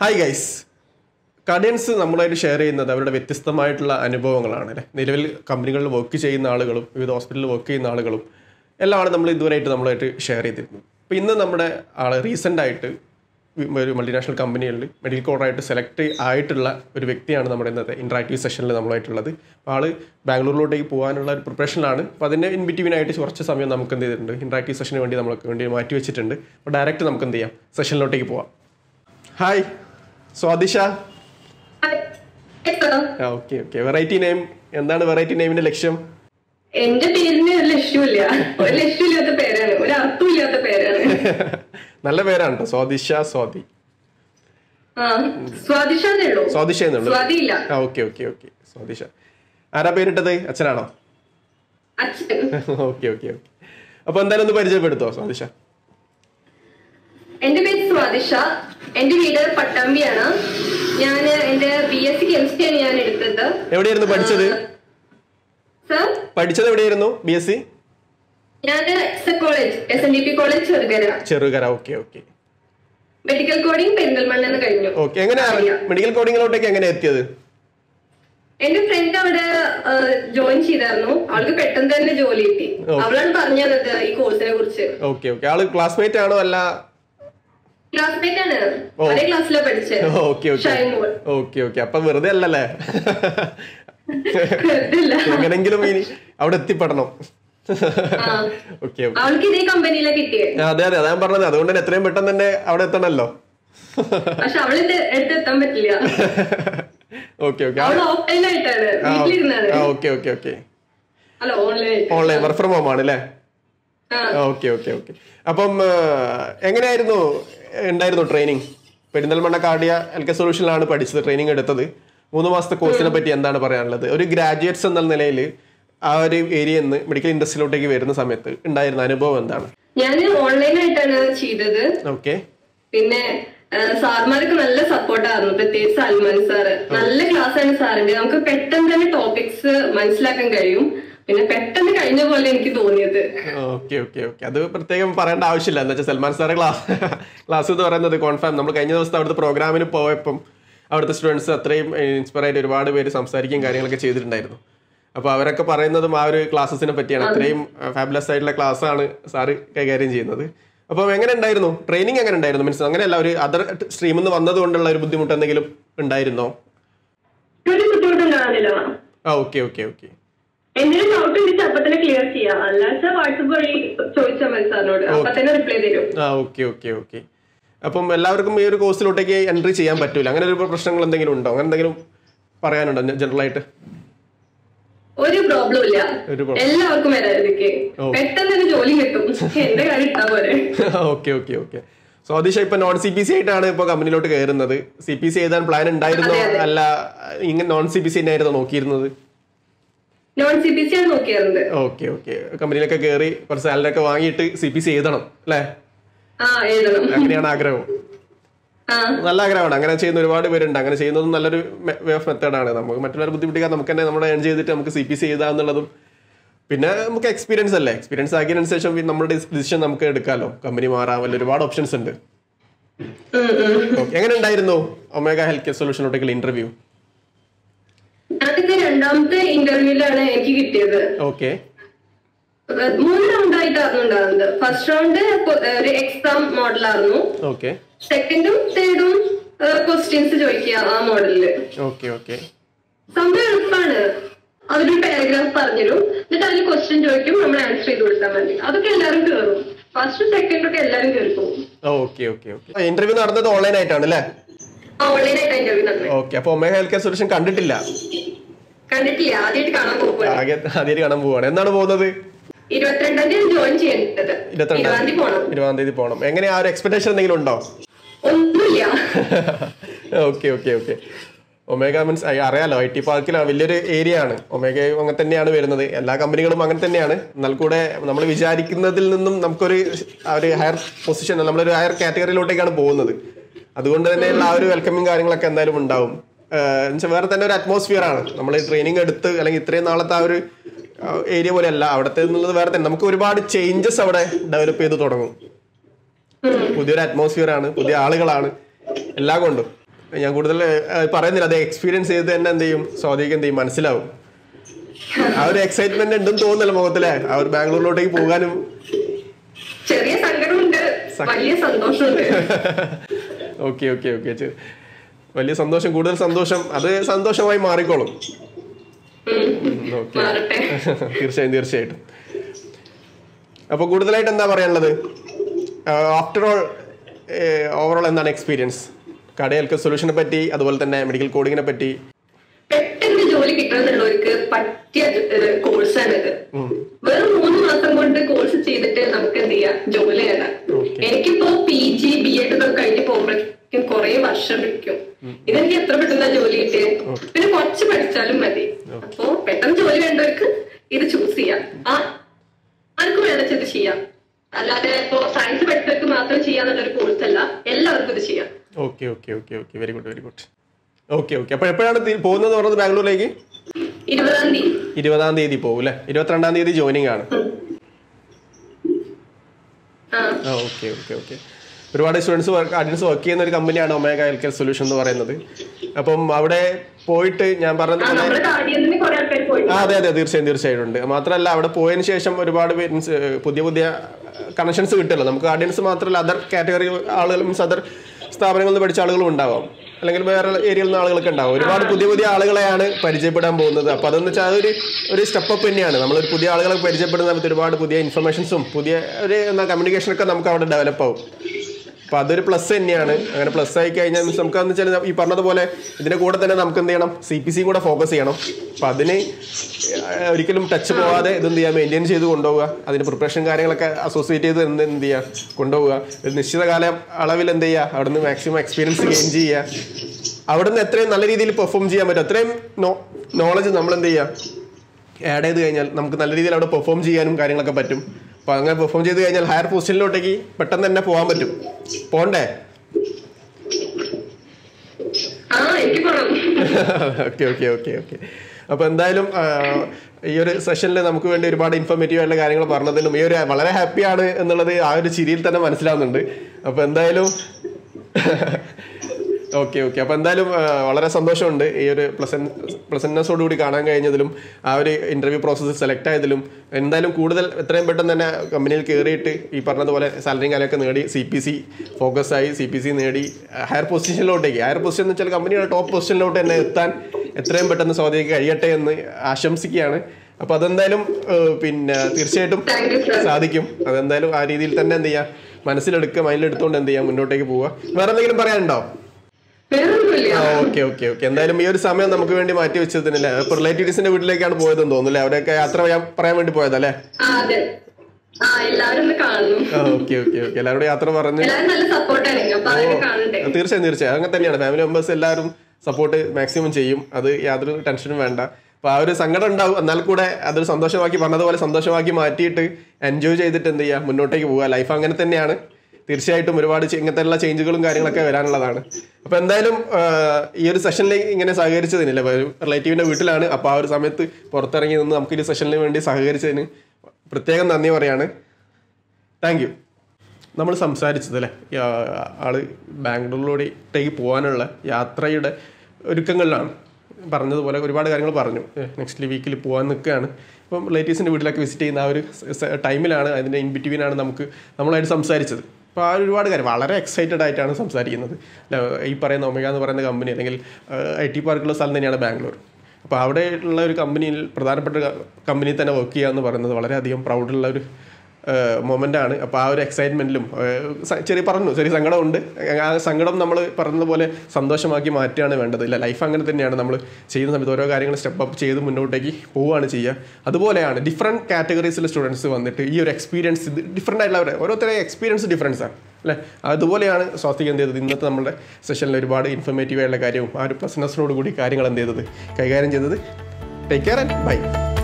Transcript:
Hi guys കഡിയൻസ് നമ്മളായിട്ട് share ചെയ്യുന്നത് അവരുടെ വ്യത്യസ്തമായിട്ടുള്ള അനുഭവങ്ങളാണ് അല്ലേ നിലവിൽ കമ്പനികളിൽ വർക്ക് ചെയ്യുന്ന ആളുകളും വിവിധ ഹോസ്പിറ്റലിൽ വർക്ക് ചെയ്യുന്ന ആളുകളും എല്ലാമാണ് നമ്മൾ ഇതുവരെയായിട്ട് നമ്മളായിട്ട് ഷെയർ ചെയ്തിരുന്നത് അപ്പോൾ ഇന്ന് നമ്മുടെ ആൾ റീസെൻ്റ് ആയിട്ട് വി- ഒരു മൾട്ടിനാഷണൽ കമ്പനികളിൽ മെഡിക്കൽ കോഡറായിട്ട് സെലക്ട് ആയിട്ടുള്ള ഒരു വ്യക്തിയാണ് നമ്മുടെ ഇന്നത്തെ ഇൻട്രാക്റ്റീവ് സെഷനിൽ നമ്മളായിട്ടുള്ളത് അപ്പോൾ ആൾ ബാംഗ്ലൂരിലോട്ടേക്ക് പോകാനുള്ള ഒരു പ്രിപ്പറേഷനിലാണ് അപ്പോൾ അതിൻ്റെ ഇൻ ബിറ്റ്വീനായിട്ട് കുറച്ച് സമയം നമുക്ക് എന്ത് ചെയ്തിട്ടുണ്ട് ഇൻട്രാക്റ്റീവ് സെഷന് വേണ്ടി നമുക്ക് വേണ്ടി മാറ്റി വെച്ചിട്ടുണ്ട് അപ്പോൾ ഡയറക്റ്റ് നമുക്ക് എന്ത് ചെയ്യാം സെഷനിലോട്ടേക്ക് പോവാം ഹായ് സ്വാദിഷ ആ ഓക്കെ ഓക്കെ വെറൈറ്റി നെയിം എന്താണ് വെറൈറ്റി നെയിമിന്റെ ലക്ഷ്യം എന്റെ പേരിന് ഒരു ലക്ഷ്യമില്ല ഒരു ലക്ഷ്യമില്ലാത്ത പേരാണ് ഒരു അർത്ഥമില്ലാത്ത പേരാണ് നല്ല പേരാണ് കേട്ടോ സ്വാദിഷ സ്വാതി ആ സ്വാദിഷാന്നേ ഉള്ളൂ സ്വാദിഷ എന്നുള്ളത് സ്വാതി ഇല്ല ആ ഓക്കെ ഓക്കെ ഓക്കെ സ്വാദിഷ ആരാ പേരിട്ടത് അച്ഛനാണോ അച്ഛൻ ഓക്കെ ഓക്കെ ഓക്കെ അപ്പൊ എന്തായാലും ഒന്ന് പരിചയപ്പെടുത്തോ സ്വാദിഷ എന്റെ പേര് സ്വാദിഷ എന്റെ വീട് പട്ടാമ്പിയാണ് ഞാൻ എന്റെ ബി എസ് സി കെമിസ്ട്രിയാണ് ഞാൻ എടുത്തത് എവിടെയായിരുന്നു പഠിച്ചത് സർ പഠിച്ചത് എവിടെയായിരുന്നു ബി എസ് സി ഞാൻ S A college S N D P college Cherukara Cherukara okay okay medical coding പെരിന്തൽമണ്ണെന്ന് കഴിഞ്ഞു ഓക്കെ എങ്ങനെയാണ് മെഡിക്കൽ കോഡിങ്ങിലോട്ടേക്ക് എങ്ങനെ എത്തിയത് എന്റെ ഫ്രണ്ട് അവിടെ ജോയിൻ ചെയ്തായിരുന്നു അവൾക്ക് പെട്ടെന്ന് തന്നെ ജോലി കിട്ടി ഓ. അവളാണ് പറഞ്ഞു തന്നത് ഈ കോഴ്സിനെ കുറിച്ച് ഓക്കെ ഓക്കെ ആള് ക്ലാസ്മേറ്റ് ആണോ അല്ല ക്ലാസ്മേറ്റ് ആണ് ഓ. ഒരേ ക്ലാസ്സിലാണ് പഠിച്ചത് okay okay Shymol okay okay അപ്പൊ വെറുതെ അല്ലല്ലേ വെറുതെയല്ല. എങ്ങനെങ്കിലും ഇനി അവിടെ എത്തിപ്പെടണം ആ. ഓക്കെ ഓക്കെ അവൾക്ക് ഇതേ കമ്പനിയിലെ കിട്ടിയേ അതെ അതെ അതാ ഞാൻ പറഞ്ഞത് അതുകൊണ്ട് തന്നെ എത്രയും പെട്ടെന്ന് തന്നെ അവിടെ എത്തണല്ലോ പക്ഷെ അവളിത് എടുത്തെത്താൻ പറ്റില്ല ഓക്കെ ഓക്കെ അവൾ ഓഫ്ലൈൻ ആയിട്ടാണ് വീട്ടിലിരുന്നാണ് ആ ഓക്കെ ഓക്കെ ഓക്കെ അല്ല online online work from home ആണ് അല്ലേ ആ ഓക്കെ ഓക്കെ ഓക്കെ അപ്പം ആ, എങ്ങനെയായിരുന്നു ഉണ്ടായിരുന്നു ട്രെയിനിങ് പെരിന്തൽമണ്ണ കാർഡിയ എൽ കെ സൊല്യൂഷനിലാണ് പഠിച്ചത് ട്രെയിനിങ് എടുത്തത് മൂന്ന് മാസത്തെ കോഴ്സിനെ പറ്റി എന്താണ് പറയാനുള്ളത് ഒരു ഗ്രാജുവേറ്റ്സ് എന്ന നിലയിൽ ആ ഒരു ഏരിയയിൽ നിന്ന് മെഡിക്കൽ ഇൻഡസ്ട്രിയിലോട്ടേക്ക് വരുന്ന സമയത്ത് ഉണ്ടായിരുന്ന അനുഭവം എന്താണ് ഞാൻ ഓൺലൈൻ ആയിട്ടാണ് ചെയ്തത് ഓക്കെ പിന്നെ ആ, സാർമാരൊക്കെ നല്ല സപ്പോർട്ടായിരുന്നു പ്രത്യേകിച്ച് സൽമാൻ സാറ് നല്ല ക്ലാസ് ആണ് സാറിന്റെ നമുക്ക് പെട്ടെന്ന് തന്നെ ടോപ്പിക്സ് മനസ്സിലാക്കാൻ കഴിയും പിന്നെ പെട്ടെന്ന് കഴിഞ്ഞ പോലെ എനിക്ക് തോന്നിയത് ഓക്കെ ഓക്കെ ഓക്കെ അത് പ്രത്യേകം പറയേണ്ട ആവശ്യമില്ല എന്താ വെച്ചാൽ സൽമാൻ സാറെ ക്ലാസ് ക്ലാസ് എന്ന് പറയുന്നത് കോൺഫാം നമ്മൾ കഴിഞ്ഞ ദിവസത്തെ അവിടുത്തെ പ്രോഗ്രാമിന് പോയപ്പം അവിടുത്തെ സ്റ്റുഡൻസ് അത്രയും ഇൻസ്പയർ ആയിട്ട് ഒരുപാട് പേര് സംസാരിക്കുകയും കാര്യങ്ങളൊക്കെ ചെയ്തിട്ടുണ്ടായിരുന്നു അപ്പോൾ അവരൊക്കെ പറയുന്നതും ആ ഒരു ക്ലാസ്സസിനെ പറ്റിയാണ് അത്രയും ഫാബുലസ് ആയിട്ടുള്ള ക്ലാസ് ആണ് സാറ് കൈകാര്യം ചെയ്യുന്നത് അപ്പം എങ്ങനെ ഉണ്ടായിരുന്നു ട്രെയിനിങ് എങ്ങനെ ഉണ്ടായിരുന്നു മീൻസ് അങ്ങനെയല്ല ഒരു അതർ സ്ട്രീമിൽ നിന്ന് വന്നത് കൊണ്ടുള്ള ഒരു ബുദ്ധിമുട്ട് എന്തെങ്കിലും ഉണ്ടായിരുന്നോ ഒരു ബുദ്ധിമുട്ടുണ്ടാകുന്നില്ല ആ ഓക്കെ ഓക്കെ ഓക്കെ എന്തെങ്കിലും ഡൗട്ട് ഉണ്ടെങ്കിൽ അപ്പൊ തന്നെ ക്ലിയർ ചെയ്യാം അല്ലാതെ വാട്സപ്പ് വഴി ചോദിച്ചാൽ മതി സാറിനോട് അപ്പൊ തന്നെ റിപ്ലൈ തരും ആ ഓക്കെ ഓക്കെ ഓക്കെ അപ്പം എല്ലാവർക്കും ഈ ഒരു കോഴ്സിലോട്ടേക്ക് എൻട്രി ചെയ്യാൻ പറ്റൂല അങ്ങനെ ഒരു പ്രശ്നങ്ങൾ എന്തെങ്കിലും ഉണ്ടോ അങ്ങനെ എന്തെങ്കിലും പറയാനുണ്ടോ ജനറൽ ആയിട്ട് ഒരു പ്രോബ്ലം ഇല്ല ഒരു problem. എല്ലാവർക്കും വരാതിരിക്കെ ഓ. പെട്ടെന്ന് തന്നെ ജോലി കിട്ടും എന്റെ കാര്യം ഇട്ടാ പോലെ ഓക്കെ ഓക്കെ ഓക്കെ സ്വാദിഷ ഇപ്പൊ നോൺ സി പി സി ആയിട്ടാണ് ഇപ്പൊ കമ്പനിയിലോട്ട് കയറുന്നത് സി പി സി എഴുതാൻ പ്ലാൻ ഉണ്ടായിരുന്നോ അതെ, അതെ. അല്ല ഇങ്ങനെ നോൺ സി പി സി തന്നെയായിരുന്നു നോക്കിയിരുന്നത് നോൺ സി ബി സി ആണ് നോക്കിയിരുന്നത് ഓക്കെ ഓക്കെ കമ്പനിയിലൊക്കെ കയറി കുറച്ച് സാലറി ഒക്കെ വാങ്ങിയിട്ട് സി പി സി എഴുതണം അല്ലേ ആ എഴുതണം അങ്ങനെയാണ് ആഗ്രഹം ആ നല്ല ആഗ്രഹമാണ് അങ്ങനെ ചെയ്യുന്ന ഒരുപാട് പേരുണ്ട് അങ്ങനെ ചെയ്യുന്നതും നല്ലൊരു വേ ഓഫ് മെത്തേഡാണ് നമുക്ക് മറ്റുള്ളവരെ ബുദ്ധിമുട്ടിക്കാൻ നമുക്ക് തന്നെ നമ്മുടെ ഏൺ ചെയ്തിട്ട് നമുക്ക് സി പി സി എഴുതാന്നുള്ളതും പിന്നെ നമുക്ക് എക്സ്പീരിയൻസ് അല്ലേ എക്സ്പീരിയൻസ് ആക്കിയതിനു ശേഷം പിന്നെ നമ്മുടെ ഡിസിഷൻ നമുക്ക് എടുക്കാമല്ലോ കമ്പനി മാറാൻ വല്ല ഒരുപാട് ഓപ്ഷൻസ് ഉണ്ട് ഉം, ഉം. Okay. എങ്ങനെ ഉണ്ടായിരുന്നു ഒമേഗ ഹെൽത്ത് കെയർ സൊല്യൂഷനോട്ടേക്കുള്ള ഇന്റർവ്യൂ ഞാനിത് രണ്ടാമത്തെ ഇന്റർവ്യൂലാണ് എനിക്ക് കിട്ടിയത് ഓക്കെ ഏഹ് മൂന്ന് റൗണ്ട് ആയിട്ടായിരുന്നു ഉണ്ടാകുന്നത് ഫസ്റ്റ് റൗണ്ട് ഒരു എക്സാം മോഡലായിരുന്നു ഓക്കെ സെക്കൻഡും തേർഡും ക്വസ്റ്റ്യൻസ് ചോദിക്കുക ആ മോഡലില് ഓക്കെ ഓക്കെ സംഭവം എളുപ്പമാണ് അവരൊരു പാരഗ്രാഫ് പറഞ്ഞുതരും എന്നിട്ട് അതിൽ ക്വസ്റ്റ്യൻ ചോദിക്കും നമ്മൾ ആൻസർ ചെയ്ത് കൊടുത്താൽ മതി അതൊക്കെ എല്ലാവരും കയറും ഫസ്റ്റ് സെക്കൻഡ് ഒക്കെ എല്ലാവരും കയറി പോകും ഓക്കെ ഓക്കെ ഓക്കെ ഇന്റർവ്യൂ നടന്നത് ഓൺലൈൻ ആയിട്ടാണ് അല്ലേ ഓൺലൈൻ ആയിട്ട് ഇന്റർവ്യൂ നടന്നത് ഓക്കെ അപ്പൊ ഒമേഗ ഹെൽത്ത് കെയർ സൊല്യൂഷൻ കണ്ടിട്ടില്ല കണ്ടിട്ടില്ല ആദ്യമായിട്ട് കാണാൻ പോകുക ആകെ ആദ്യമായിട്ട് കാണാൻ പോവാണ് എന്നാണ് പോകുന്നത് ഇരുപത്തിരണ്ടാം തീയതി ജോയിൻ ചെയ്യേണ്ടത് ഇരുപതാം ഇരുപത്തിരണ്ടാം തീയതി പോണം ഇരുപതാം തീയതി പോകണം എങ്ങനെ ആ ഒരു എക്സ്പെക്ടേഷൻ എന്തെങ്കിലും ഉണ്ടോ ഒന്നുമില്ല okay okay okay Omega means അറിയാലോ ഐ ടി പാർക്കിൽ വലിയൊരു ഏരിയ ആണ് ഒമേഗ അങ്ങനെ തന്നെയാണ് വരുന്നത് എല്ലാ കമ്പനികളും അങ്ങനെ തന്നെയാണ് എന്നാൽ കൂടെ നമ്മൾ വിചാരിക്കുന്നതിൽ നിന്നും നമുക്കൊരു ആ ഒരു ഹയർ പൊസിഷൻ നമ്മളൊരു ഹയർ കാറ്റഗറിയിലോട്ടേക്കാണ് പോകുന്നത് അതുകൊണ്ട് തന്നെയുള്ള ആ ഒരു വെൽക്കമിങ് കാര്യങ്ങളൊക്കെ എന്തായാലും ഉണ്ടാവും എന്നുവെച്ചാൽ വേറെ തന്നെ ഒരു അറ്റ്മോസ്ഫിയർ ആണ് നമ്മൾ ട്രെയിനിങ് എടുത്ത് അല്ലെങ്കിൽ ഇത്രയും നാളത്തെ ആ ഒരു ഏരിയ പോലെ അല്ല അവിടുത്തെ എന്നുള്ളത് വേറെ തന്നെ നമുക്ക് ഒരുപാട് ചേഞ്ചസ് അവിടെ ഡെവലപ്പ് ചെയ്ത് തുടങ്ങും പുതിയൊരു അറ്റ്മോസ്ഫിയർ ആണ് പുതിയ ആളുകളാണ് എല്ലാം കൊണ്ടും ഞാൻ കൂടുതൽ ഏഹ്, പറയുന്നില്ല അത് എക്സ്പീരിയൻസ് ചെയ്ത് തന്നെ എന്ത് ചെയ്യും സ്വാതിക്ക് എന്ത് ചെയ്യും മനസ്സിലാവും ആ ഒരു എക്സൈറ്റ്മെന്റ് ഉണ്ടെന്ന് തോന്നുന്നില്ല മുഖത്തിലെ ആ ഒരു ബാംഗ്ലൂരിലോട്ടേക്ക് പോകാനും ചെറിയ സങ്കടമുണ്ട് വലിയ സന്തോഷമുണ്ട് ഓക്കെ ഓക്കെ ഓക്കെ വലിയ സന്തോഷം കൂടുതൽ സന്തോഷം അത് സന്തോഷമായി മാറിക്കോളും ഓക്കെ മാറട്ടെ തീർച്ചയായും തീർച്ചയായിട്ടും അപ്പോൾ കൂടുതലായിട്ട് എന്താ പറയാനുള്ളത് ആഫ്റ്റർ ഓൾ ഓവറോൾ എന്താണ് എക്സ്പീരിയൻസ് കടയൽക്ക് സൊല്യൂഷനെ പറ്റി അതുപോലെ തന്നെ മെഡിക്കൽ കോഡിങ്ങിനെ പറ്റി പെട്ടെന്ന് ജോലി കിട്ടണമെന്നുള്ളവർക്ക് പറ്റിയ കോഴ്സാണിത് വെറും മൂന്ന് മാസം കൊണ്ട് കോഴ്സ് ചെയ്തിട്ട് നമുക്ക് എന്ത് ചെയ്യാം ജോലി നേടാം എനിക്കിപ്പോ പി ജി ബി എഡ് ഒക്കെ കഴിഞ്ഞ് പോകുമ്പോഴേക്കും കുറെ വർഷം പിടിക്കും ഇതെനിക്ക് എത്ര പെട്ടെന്ന് ജോലി കിട്ടിയത് പിന്നെ കുറച്ച് പഠിച്ചാലും മതി അപ്പോ പെട്ടെന്ന് ജോലി വേണ്ടവർക്ക് ഇത് ചൂസ് ചെയ്യാം ആ ആർക്കും വേണമെങ്കിൽ ഇത് ചെയ്യാം അല്ലാതെ ഇപ്പോ സയൻസ് പഠിച്ചവർക്ക് മാത്രം ചെയ്യാന്നുള്ളൊരു കോഴ്സ് അല്ല എല്ലാവർക്കും ഇത് ചെയ്യാം okay okay okay okay very good very good okay okay അപ്പോൾ എപ്പോഴാണ് തി- പോകുന്നത് പറഞ്ഞത് ബാംഗ്ലൂരിലേക്ക് ഇരുപതാം തീയതി ഇരുപതാം തീയതി പോകും അല്ലേ ഇരുപത്തിരണ്ടാം തീയതി ജോയിനിങ് ആണ് ആ ആ ഓക്കെ ഓക്കെ ഓക്കെ ഒരുപാട് സ്റ്റുഡൻസ് വർക്ക് ആർഡിയൻസ് വർക്ക് ചെയ്യുന്ന ഒരു കമ്പനിയാണ് ഒമേഗ ഹെൽത്ത് കെയർ സൊല്യൂഷൻ എന്ന് പറയുന്നത് അപ്പം അവിടെ പോയിട്ട് ഞാൻ ആ പറഞ്ഞത് പോലെ നമ്മുടെ കാർഡിയന്റിന് കുറെ ആൾക്കാർ പോയിട്ട് ആ അതെ അതെ തീർച്ചയായും തീർച്ചയായും ഉണ്ട് മാത്രമല്ല അവിടെ പോയതിന് ശേഷം ഒരുപാട് മീൻസ് പുതിയ പുതിയ കണക്ഷൻസ് കിട്ടുമല്ലോ നമുക്ക് ആഡിയൻസ് മാത്രമല്ല അതർ കാറ്റഗറി ആളുകൾ മീൻസ് അതർ സ്ഥാപനങ്ങളിൽ നിന്ന് പഠിച്ച ആളുകളും ഉണ്ടാവാം അല്ലെങ്കിൽ വേറെ ഏരിയയിൽ നിന്ന് ആളുകളൊക്കെ ഉണ്ടാവും ഒരുപാട് പുതിയ പുതിയ ആളുകളെയാണ് പരിചയപ്പെടാൻ പോകുന്നത് അപ്പോൾ അതെന്ന് വെച്ചാൽ അതൊരു ഒരു സ്റ്റെപ്പ് അപ്പ് തന്നെയാണ് നമ്മളൊരു പുതിയ ആളുകളെ പരിചയപ്പെടുന്ന സമയത്ത് ഒരുപാട് പുതിയ ഇൻഫർമേഷൻസും പുതിയ ഒരു എന്താ കമ്മ്യൂണിക്കേഷനൊക്കെ നമുക്ക് അവിടെ ഡെവലപ്പ് ആവും അപ്പൊ അതൊരു പ്ലസ് തന്നെയാണ് അങ്ങനെ പ്ലസ് ആയി കഴിഞ്ഞാൽ means നമുക്ക് എന്ന് വെച്ചാൽ ഈ പറഞ്ഞതുപോലെ ഇതിന്റെ കൂടെ തന്നെ നമുക്ക് എന്ത് ചെയ്യണം സി പി സി കൂടെ ഫോക്കസ് ചെയ്യണം അപ്പൊ അതിന് ഏഹ് ഒരിക്കലും ടച്ച് പോവാതെ ഇത് എന്ത് ചെയ്യുക മെയിൻറ്റെയിൻ ചെയ്ത് കൊണ്ടുപോവുക അതിന്റെ പ്രിപ്പറേഷൻ കാര്യങ്ങളൊക്കെ അസോസിയേറ്റ് ചെയ്ത് എന്ത് എന്ത് ചെയ്യുക കൊണ്ടുപോവുക ഒരു നിശ്ചിത കാല അളവിൽ എന്ത് ചെയ്യുക അവിടുന്ന് മാക്സിമം എക്സ്പീരിയൻസ് ഗെയിൻ ചെയ്യുക അവിടുന്ന് എത്രയും നല്ല രീതിയിൽ പെർഫോം ചെയ്യാൻ പറ്റും അത്രയും നോളജ് നമ്മൾ എന്ത് ചെയ്യുക ആഡ് ചെയ്ത് കഴിഞ്ഞാൽ നമുക്ക് നല്ല രീതിയിൽ അവിടെ പെർഫോം ചെയ്യാനും കാര്യങ്ങളൊക്കെ പറ്റും അപ്പൊ അങ്ങനെ പെർഫോം ചെയ്ത് കഴിഞ്ഞാൽ ഹയർ പൊസിഷനിലോട്ടേക്ക് പെട്ടെന്ന് തന്നെ പോകാൻ പറ്റും പോണ്ടേ ആ എനിക്ക് പോണം ഓക്കെ ഓക്കെ ഓക്കെ ഓക്കെ അപ്പൊ എന്തായാലും ആ, ഈ ഒരു സെഷനിൽ നമുക്ക് വേണ്ടി ഒരുപാട് ഇൻഫോർമേറ്റീവ് ആയിട്ടുള്ള കാര്യങ്ങൾ പറഞ്ഞതിലും ഈ ഒരു വളരെ ഹാപ്പിയാണ് എന്നുള്ളത് ആ ഒരു ചിരിയിൽ തന്നെ മനസ്സിലാവുന്നുണ്ട് അപ്പൊ എന്തായാലും ഓക്കെ ഓക്കെ അപ്പൊ എന്തായാലും ആ, വളരെ സന്തോഷമുണ്ട് ഈ ഒരു പ്ലസൻ പ്ലസന്നസോട് കൂടി കാണാൻ കഴിഞ്ഞതിലും ആ ഒരു ഇന്റർവ്യൂ പ്രോസസ്സ് സെലക്ട് ആയതിലും എന്തായാലും കൂടുതൽ എത്രയും പെട്ടെന്ന് തന്നെ കമ്പനിയിൽ കയറിയിട്ട് ഈ പറഞ്ഞതുപോലെ സാലറിയും കാര്യമൊക്കെ നേടി സി പി സി ഫോക്കസ് ആയി സി പി സി നേടി ഹയർ പൊസിഷനിലോട്ടേക്ക് ഹയർ പൊസിഷൻ എന്ന് വെച്ചാൽ കമ്പനിയുടെ ടോപ്പ് പൊസിഷനിലോട്ട് തന്നെ എത്താൻ എത്രയും പെട്ടെന്ന് സ്വാധീനിക്ക് കഴിയട്ടെ എന്ന് ആശംസിക്കുകയാണ് അപ്പൊ അതെന്തായാലും ഏഹ്, പിന്നെ തീർച്ചയായിട്ടും താങ്ക് യു സർ സാധിക്കും അതെന്തായാലും ആ രീതിയിൽ തന്നെ എന്ത് ചെയ്യാം മനസ്സിലെടുക്കുക മൈൻഡിലെടുത്തുകൊണ്ട് എന്ത് ചെയ്യാം മുന്നോട്ടേക്ക് പോവുക വേറെ എന്തെങ്കിലും പറയാനുണ്ടോ വേറൊന്നുമില്ല ആ ഓക്കെ ഓക്കെ ഓക്കെ എന്തായാലും ഈ ഒരു സമയം നമുക്ക് വേണ്ടി മാറ്റി വെച്ചതിനല്ലേ ഇപ്പൊ റിലേറ്റീവ്സിന്റെ വീട്ടിലേക്കാണ് പോയതെന്ന് തോന്നുന്നു അല്ലേ അവരൊക്കെ യാത്ര ചെയ്യാൻ പറയാൻ വേണ്ടി പോയതല്ലേ ആ അതെ ആ എല്ലാവരും ഒന്ന് കാണുന്നു ആ ഓക്കെ ഓക്കെ ഓക്കെ എല്ലാവരോടും യാത്ര പറഞ്ഞ് എല്ലാവരും നല്ല സപ്പോർട്ടാണ് അപ്പൊ അതൊക്കെ കാണണ്ടേ തീർച്ചയായും തീർച്ചയായും അങ്ങനെ തന്നെയാണ് ഫാമിലി മെമ്പേഴ്സ് എല്ലാവരും സപ്പോർട്ട് മാക്സിമം ചെയ്യും അത് യാതൊരു ടെൻഷനും വേണ്ട അപ്പൊ ആ ഒരു സങ്കടം ഉണ്ടാവും എന്നാൽ കൂടെ അതൊരു സന്തോഷമാക്കി പറഞ്ഞതുപോലെ സന്തോഷമാക്കി മാറ്റിയിട്ട് എൻജോയ് ചെയ്തിട്ട് എന്ത് ചെയ്യുക മുന്നോട്ടേക്ക് പോവുക ലൈഫ് അങ്ങനെ തന്നെയാണ് തീർച്ചയായിട്ടും ഒരുപാട് ചെ- ഇങ്ങനത്തെ ചേഞ്ചുകളും കാര്യങ്ങളൊക്കെ വരാനുള്ളതാണ് അപ്പൊ എന്തായാലും ആ, ഈ ഒരു സെഷനിൽ ഇങ്ങനെ സഹകരിച്ചതിനില്ല റിലേറ്റീവിന്റെ വീട്ടിലാണ് അപ്പൊ ആ ഒരു സമയത്ത് പുറത്തിറങ്ങി നിന്ന് നമുക്ക് ഈ സെഷനിന് വേണ്ടി സഹകരിച്ചതിന് പ്രത്യേകം നന്ദി പറയാണ് താങ്ക് യു നമ്മൾ സംസാരിച്ചത് അല്ലേ ഈ ആ- ആള് ബാംഗ്ലൂരിലോട്ടേക്ക് പോകാനുള്ള യാത്രയുടെ ഒരുക്കങ്ങളിലാണ് പറഞ്ഞതുപോലെ ഒരുപാട് കാര്യങ്ങൾ പറഞ്ഞു നെക്സ്റ്റ് വീക്കിൽ പോകാൻ നിൽക്കുകയാണ് ഇപ്പം റിലേറ്റീവ്സിൻ്റെ വീട്ടിലൊക്കെ വിസിറ്റ് ചെയ്യുന്ന ആ ഒരു സ- ടൈമിലാണ് അതിൻ്റെ ഇൻ ബിറ്റ്വീനാണ് നമുക്ക് നമ്മളായിട്ട് സംസാരിച്ചത് അപ്പോൾ ആ ഒരുപാട് കാര്യം വളരെ എക്സൈറ്റഡ് ആയിട്ടാണ് സംസാരിക്കുന്നത് അല്ല, ഈ പറയുന്ന ഒമേഗ എന്ന് പറയുന്ന കമ്പനി അല്ലെങ്കിൽ ഐ ടി പാർക്കുള്ള സ്ഥലം തന്നെയാണ് ബാംഗ്ലൂർ അപ്പോൾ അവിടെ ഉള്ള ഒരു കമ്പനിയിൽ പ്രധാനപ്പെട്ട കമ്പനിയിൽ തന്നെ വർക്ക് ചെയ്യുക എന്ന് പറയുന്നത് വളരെയധികം പ്രൗഡുള്ള ഒരു മൊമെൻ്റ് ആണ് അപ്പോൾ ആ ഒരു എക്സൈറ്റ്മെൻറ്റിലും ചെറിയ പറഞ്ഞു ചെറിയ സങ്കടമുണ്ട് ആ സങ്കടം നമ്മൾ പറഞ്ഞതുപോലെ സന്തോഷമാക്കി മാറ്റുകയാണ് വേണ്ടത് ഇല്ല ലൈഫ് അങ്ങനെ തന്നെയാണ് നമ്മൾ ചെയ്യുന്ന സമയത്ത് ഓരോ കാര്യങ്ങൾ സ്റ്റെപ്പ് അപ്പ് ചെയ്ത് മുന്നോട്ടേക്ക് പോവുകയാണ് ചെയ്യുക അതുപോലെയാണ് ഡിഫറെൻറ്റ് കാറ്റഗറീസിലെ സ്റ്റുഡൻസ് വന്നിട്ട് ഈ ഒരു എക്സ്പീരിയൻസ് ഇത് ഡിഫറെൻ്റ് ആയിട്ടുള്ള ഓരോരുത്തരുടെ എക്സ്പീരിയൻസ് ഡിഫറൻസ് ആണ് അല്ലേ അതുപോലെയാണ് സ്വാസ്ഥിക എന്ത് ചെയ്തത് ഇന്നത്തെ നമ്മുടെ സെഷനിൽ ഒരുപാട് ഇൻഫർമേറ്റീവ് ആയിട്ടുള്ള കാര്യവും ആ ഒരു പ്ലസ്നെസ്സിനോട് കൂടി കാര്യങ്ങൾ എന്ത് ചെയ്തത് കൈകാര്യം ചെയ്തത് ടേക്ക് കെയർ ആൻഡ് ബൈ